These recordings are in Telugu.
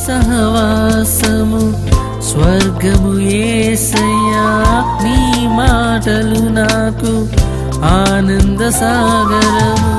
సహవాసము స్వర్గము ఏసయ్యా నీ మాటలు నాకు ఆనంద సాగరము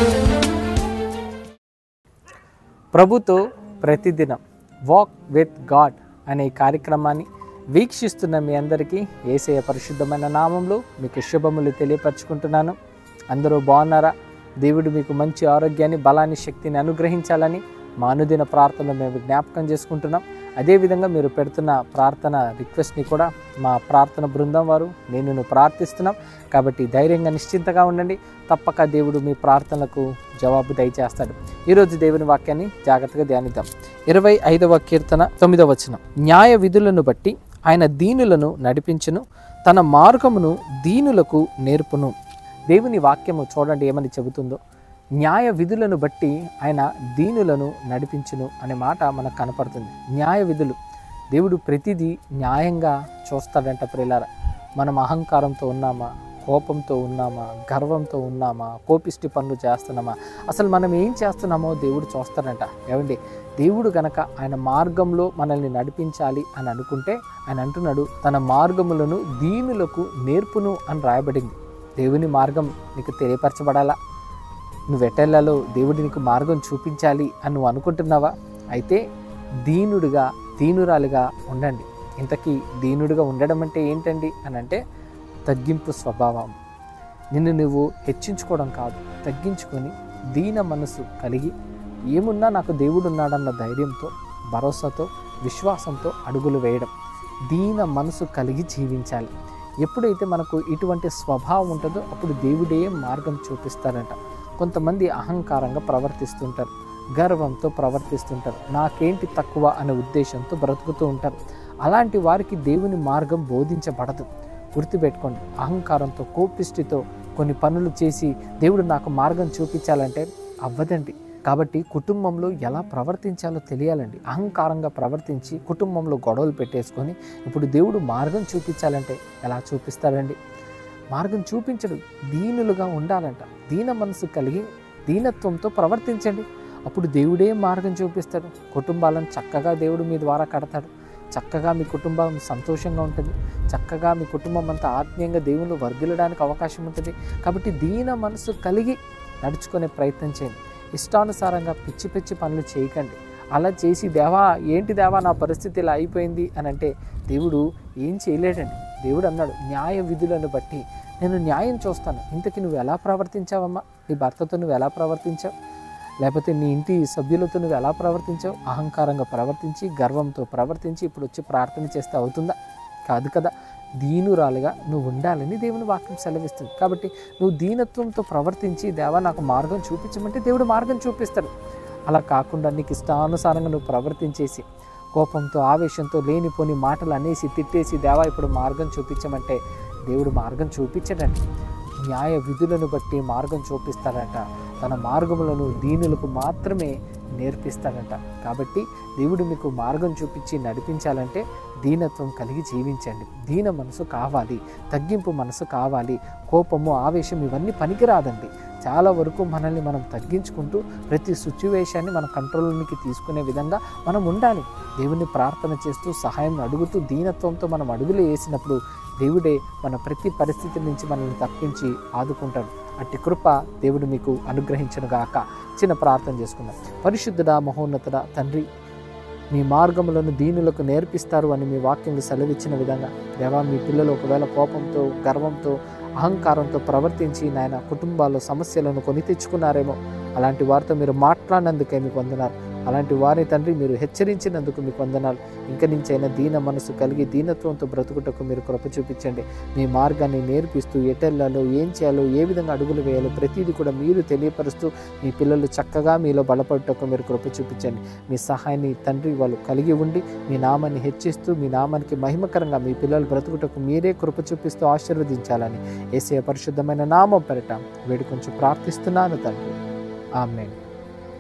ప్రభుతో ప్రతిదినం వాక్ విత్ గాడ్ అనే ఈ కార్యక్రమాన్ని వీక్షిస్తున్న మీ అందరికీ ఏసయ పరిశుద్ధమైన నామంలో మీకు శుభములు తెలియపరచుకుంటున్నాను అందరూ బాగున్నారా దేవుడు మీకు మంచి ఆరోగ్యాన్ని బలాన్ని శక్తిని అనుగ్రహించాలని మా అనుదిన ప్రార్థనలు మేము జ్ఞాపకం చేసుకుంటున్నాం అదేవిధంగా మీరు పెడుతున్న ప్రార్థన రిక్వెస్ట్ని కూడా మా ప్రార్థన బృందం వారు నేను ప్రార్థిస్తున్నాం కాబట్టి ధైర్యంగా నిశ్చింతగా ఉండండి తప్పక దేవుడు మీ ప్రార్థనలకు జవాబు దయచేస్తాడు ఈరోజు దేవుని వాక్యాన్ని జాగ్రత్తగా ధ్యానిద్దాం ఇరవై ఐదవ కీర్తన తొమ్మిదవ వచనం న్యాయ విధులను బట్టి ఆయన దీనులను నడిపించును తన మార్గమును దీనులకు నేర్పును దేవుని వాక్యము చూడండి ఏమని చెబుతుందో న్యాయ విధులను బట్టి ఆయన దీనులను నడిపించును అనే మాట మనకు కనపడుతుంది న్యాయ విధులు దేవుడు ప్రతిదీ న్యాయంగా చూస్తాడంట ప్రిలార మనం అహంకారంతో ఉన్నామా కోపంతో ఉన్నామా గర్వంతో ఉన్నామా కోపిష్టి పనులు చేస్తున్నామా అసలు మనం ఏం చేస్తున్నామో దేవుడు చూస్తాడంట ఏమండి దేవుడు గనక ఆయన మార్గంలో మనల్ని నడిపించాలి అని అనుకుంటే ఆయన అంటున్నాడు తన మార్గములను దీనులకు నేర్పును అని రాయబడింది దేవుని మార్గం నీకు తెలియపరచబడాలా నువ్వు ఎటెళ్లలో దేవుడు నీకు మార్గం చూపించాలి అని నువ్వు అనుకుంటున్నావా అయితే దీనుడిగా దీనురాలుగా ఉండండి ఇంతకీ దీనుడిగా ఉండడం అంటే ఏంటండి అని అంటే తగ్గింపు స్వభావం నిన్ను నువ్వు హెచ్చించుకోవడం కాదు తగ్గించుకొని దీన మనసు కలిగి ఏమున్నా నాకు దేవుడు ఉన్నాడన్న ధైర్యంతో భరోసాతో విశ్వాసంతో అడుగులు వేయడం దీన మనసు కలిగి జీవించాలి ఎప్పుడైతే మనకు ఇటువంటి స్వభావం ఉంటుందో అప్పుడు దేవుడే మార్గం చూపిస్తారంట కొంతమంది అహంకారంగా ప్రవర్తిస్తుంటారు గర్వంతో ప్రవర్తిస్తుంటారు నాకేంటి తక్కువ అనే ఉద్దేశంతో బ్రతుకుతూ ఉంటారు అలాంటి వారికి దేవుని మార్గం బోధించబడదు గుర్తుపెట్టుకోండి అహంకారంతో కోపిష్టితో కొన్ని పనులు చేసి దేవుడు నాకు మార్గం చూపించాలంటే అవ్వదండి కాబట్టి కుటుంబంలో ఎలా ప్రవర్తించాలో తెలియాలండి అహంకారంగా ప్రవర్తించి కుటుంబంలో గొడవలు పెట్టేసుకొని ఇప్పుడు దేవుడు మార్గం చూపించాలంటే ఎలా చూపిస్తాడండి మార్గం చూపించడు దీనులుగా ఉండాలంట దీన మనసు కలిగి దీనత్వంతో ప్రవర్తించండి అప్పుడు దేవుడే మార్గం చూపిస్తాడు కుటుంబాలను చక్కగా దేవుడు మీ ద్వారా కడతాడు చక్కగా మీ కుటుంబం సంతోషంగా ఉంటుంది చక్కగా మీ కుటుంబం అంతా ఆత్మీయంగా దేవుళ్ళు వర్ధిల్లడానికి అవకాశం ఉంటుంది కాబట్టి దీన మనసు కలిగి నడుచుకునే ప్రయత్నం చేయండి ఇష్టానుసారంగా పిచ్చి పిచ్చి పనులు చేయకండి అలా చేసి దేవా ఏంటి దేవా నా పరిస్థితి ఇలా అయిపోయింది అని అంటే దేవుడు ఏం చేయలేడండి దేవుడు అన్నాడు న్యాయ విధులను బట్టి నేను న్యాయం చూస్తాను ఇంతకి నువ్వు ఎలా ప్రవర్తించావమ్మా నీ భర్తతో నువ్వు ఎలా ప్రవర్తించావు లేకపోతే నీ ఇంటి సభ్యులతో నువ్వు ఎలా ప్రవర్తించావు అహంకారంగా ప్రవర్తించి గర్వంతో ప్రవర్తించి ఇప్పుడు వచ్చి ప్రార్థన చేస్తే అవుతుందా కాదు కదా దీనురాలుగా నువ్వు ఉండాలని దేవుని వాక్యం సెలవిస్తుంది కాబట్టి నువ్వు దీనత్వంతో ప్రవర్తించి దేవా నాకు మార్గం చూపించమంటే దేవుడు మార్గం చూపిస్తాడు అలా కాకుండా నీకు ఇష్టానుసారంగా నువ్వు ప్రవర్తించేసి కోపంతో ఆవేశంతో లేనిపోని మాటలు అనేసి తిట్టేసి దేవా ఇప్పుడు మార్గం చూపించమంటే దేవుడు మార్గం చూపించడండి న్యాయ విధులను బట్టి మార్గం చూపిస్తాడట తన మార్గములను దీనులకు మాత్రమే నేర్పిస్తాడట కాబట్టి దేవుడు మీకు మార్గం చూపించి నడిపించాలంటే దీనత్వం కలిగి జీవించండి దీన మనసు కావాలి తగ్గింపు మనసు కావాలి కోపము ఆవేశం ఇవన్నీ పనికిరాదండి చాలా వరకు మనల్ని మనం తగ్గించుకుంటూ ప్రతి సిచ్యువేషన్ని మన కంట్రోల్లోనికి తీసుకునే విధంగా మనం ఉండాలి దేవుని ప్రార్థన చేస్తూ సహాయం అడుగుతూ దీనత్వంతో మనం అడుగులు వేసినప్పుడు దేవుడే మన ప్రతి పరిస్థితి నుంచి మనల్ని తప్పించి ఆదుకుంటాడు అట్టి కృప దేవుడు మీకు అనుగ్రహించను గాక చిన్న ప్రార్థన చేసుకుందాం పరిశుద్ధుడా మహోన్నతుడ తండ్రి మీ మార్గములను దీనులకు నేర్పిస్తారు అని మీ వాక్యంలో సెలవిచ్చిన విధంగా దేవా మీ పిల్లలు ఒకవేళ కోపంతో గర్వంతో అహంకారంతో ప్రవర్తించి నాయన కుటుంబాల్లో సమస్యలను కొని తెచ్చుకున్నారేమో అలాంటి వారితో మీరు మాట్లాడినందుకే మీకు వందనాలు అలాంటి వారిని తండ్రి మీరు హెచ్చరించినందుకు మీకు వందనాలు ఇంక నుంచైనా దీన మనసు కలిగి దీనత్వంతో బ్రతుకుటకు మీరు కృప చూపించండి మీ మార్గాన్ని నేర్పిస్తూ ఎటెళ్లలో ఏం చేయాలో ఏ విధంగా అడుగులు వేయాలో ప్రతిదీ కూడా మీరు తెలియపరుస్తూ మీ పిల్లలు చక్కగా మీలో బలపడటకు మీరు కృప చూపించండి మీ సహాయాన్ని తండ్రి వాళ్ళు కలిగి ఉండి మీ నామాన్ని హెచ్చిస్తూ మీ నామానికి మహిమకరంగా మీ పిల్లలు బ్రతుకుటకు మీరే కృప చూపిస్తూ ఆశీర్వదించాలని ఏసే పరిశుద్ధమైన నామం పెరట వేడి కొంచెం ప్రార్థిస్తున్నాను తండ్రి ఆమె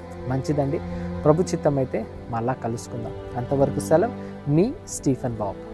మంచిదండి ప్రభు చిత్తం అయితే మళ్ళా కలుసుకుందాం అంతవరకు సెలవు మీ స్టీఫెన్ బాబు